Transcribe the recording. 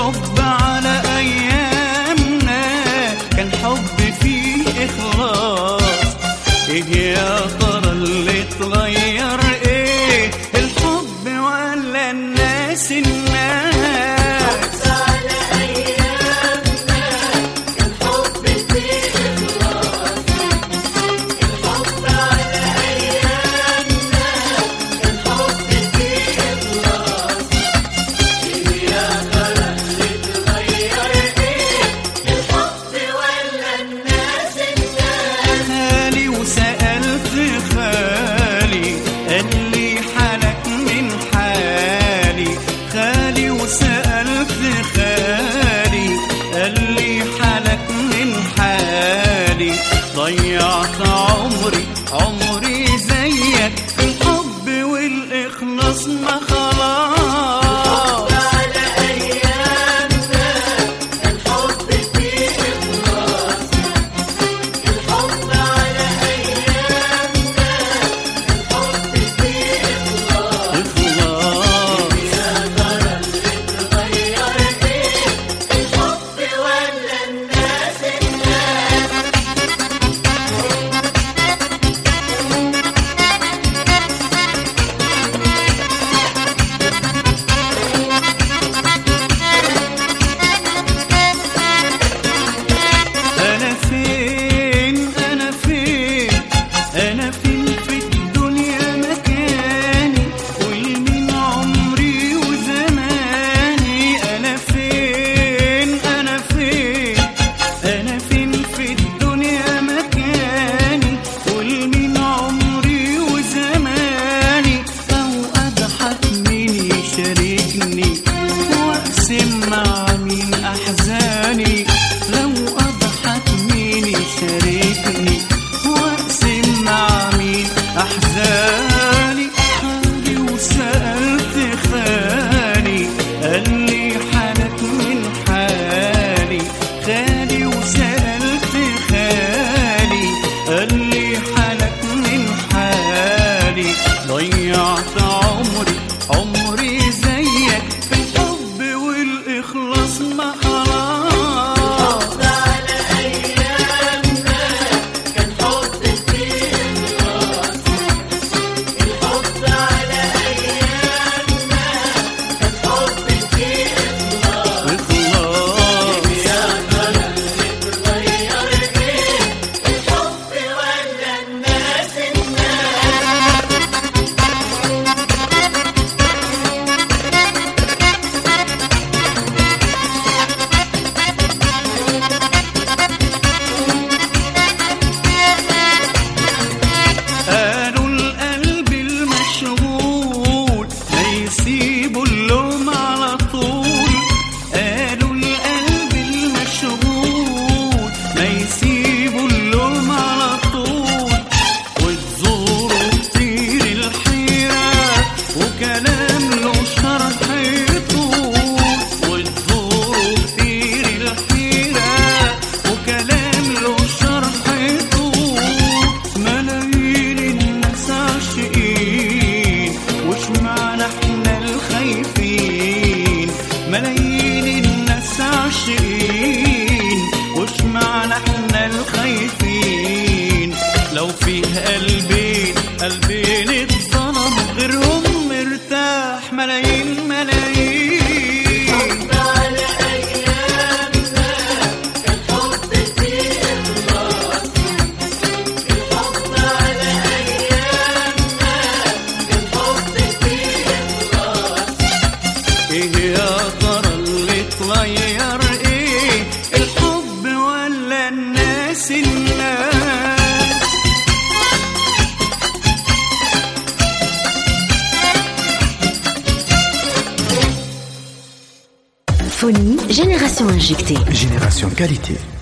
الحب على ايامنا كان حب فيه اخلاص ايه يا ترى اللي اتغير ايه الحب ولا الناس الناس خالي وسألت خالي قال لي حالك من حالي خالي وسألت خالي قال لي حالك من حالي ضيعت عمري عمري زيك الحب والإخلاص ما خلاص إخلاص أنا فين أنا فين أنا فين في الدنيا مكاني والمين عمري وزماني أنا فين أنا فين أنا فين في الدنيا مكاني والمين عمري وزماني أو أضحك مين يشاركني وأقسم مع مين أحزاني لو أضحك مين يشاركني وأقسم مع مين أحزاني خالي وسألت خالي قال لي حالك من حالي خالي وسألت خالي قال لي حالك من حالي ضيعت عمري عمري زيك في الحب والإخلاص ما خلاص إخلاص قالوا القلب المشغول ما يسيبوا اللوم على طول قالوا القلب المشغول ما يسيبوا اللوم على طول وتزوروا كتير الحيرة وكلام له شرح يطول وتزوروا كتير الحيرة وكلام له شرح يطول ملايين الناس عاشقين وش معنى احنا الخايفين ملايين الناس عاشقين وش معنى احنا الخايفين لو فيه قلبين قلبين اتظلم غيرهم مرتاح ملايين ملايين ايه يا ترى اللي اتغير ايه الحب ولا الناس الناس Phonie, génération injectée. Génération qualité.